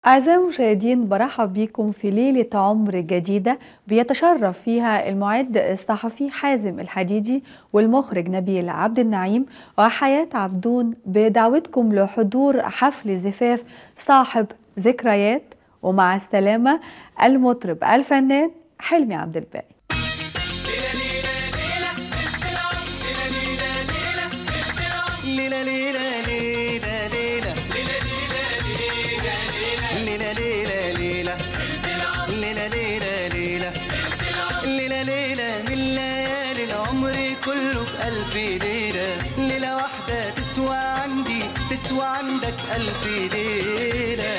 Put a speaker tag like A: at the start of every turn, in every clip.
A: أعزائي المشاهدين برحب بكم في ليلة عمر جديدة بيتشرف فيها المعد الصحفي حازم الحديدي والمخرج نبيل عبد النعيم وحياة عبدون بدعوتكم لحضور حفل زفاف صاحب ذكريات ومع السلامة المطرب الفنان حلمي عبد الباقي
B: ليلة ليلة ليلة ليلة ليلة ليلة ليلة ليلة ليلة ليلة ليلة ليلة من ليالي العمر كله بألف ليلة ليلة واحدة تسوى عندي تسوى عندك ألف ليلة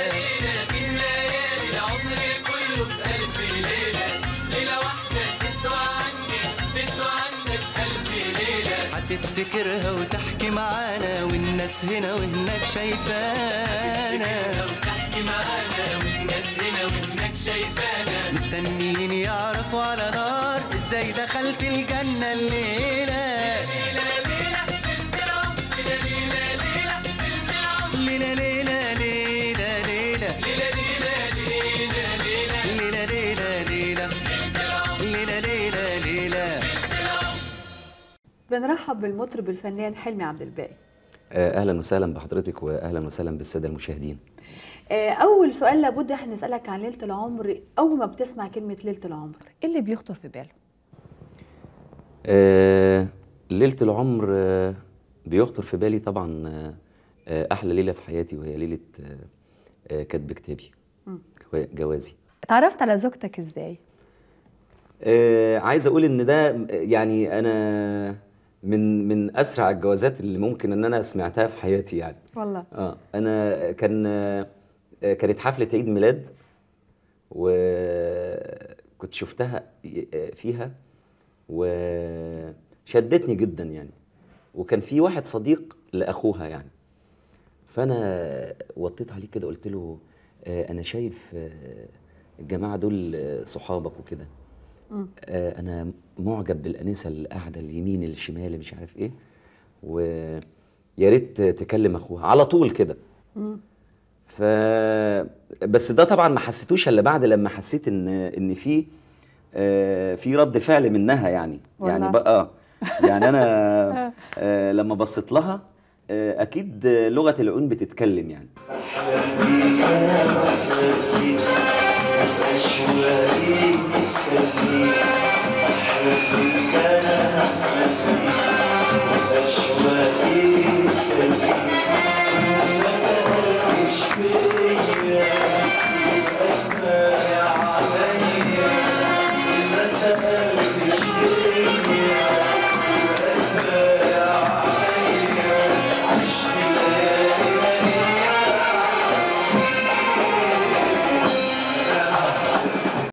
B: هتفتكرها وتحكي معانا والناس هنا وهناك شايفانا وتحكي معانا والناس هنا وهناك شايفانا مستنيين يعرفوا على نار ازاي دخلت الجنة الليلة ليلة ليلة ليلة ليلة ليلة ليلة ليلة ليلة ليلة ليلة
A: بنرحب بالمطرب الفنان حلمي عبد الباقي
C: آه، اهلا وسهلا بحضرتك واهلا وسهلا بالساده المشاهدين
A: آه، أول سؤال لابد احنا نسألك عن ليلة العمر أول ما بتسمع كلمة ليلة العمر إيه اللي بيخطر في باله؟
C: آه، ليله العمر آه، بيخطر في بالي طبعا آه، آه، احلى ليله في حياتي وهي ليله آه، آه، كتب كتابي
A: مم.
C: جوا- جوازي
A: اتعرفت على زوجتك إزاي؟
C: آه، عايز اقول ان ده يعني انا من من اسرع الجوازات اللي ممكن ان انا سمعتها في حياتي يعني
A: والله
C: اه انا كان آه، كانت حفله عيد ميلاد وكنت شفتها آه، فيها وشدتني جدا يعني وكان في واحد صديق لاخوها يعني فانا وطيت عليه كده قلت له آه، انا شايف آه، الجماعه دول آه، صحابك وكده
A: مم.
C: آه، انا معجب بالانسه اللي قاعده اليمين الشمال مش عارف ايه ويا ريت تكلم اخوها على طول كده
A: مم.
C: ف بس ده طبعا ما حسيتوش الا بعد لما حسيت ان ان في آه، في رد فعل منها يعني يعني
A: والله.
C: بقى يعني انا آه، لما بصيت لها آه، اكيد لغه العيون بتتكلم يعني
B: أشواقي مسلي أحلى من كان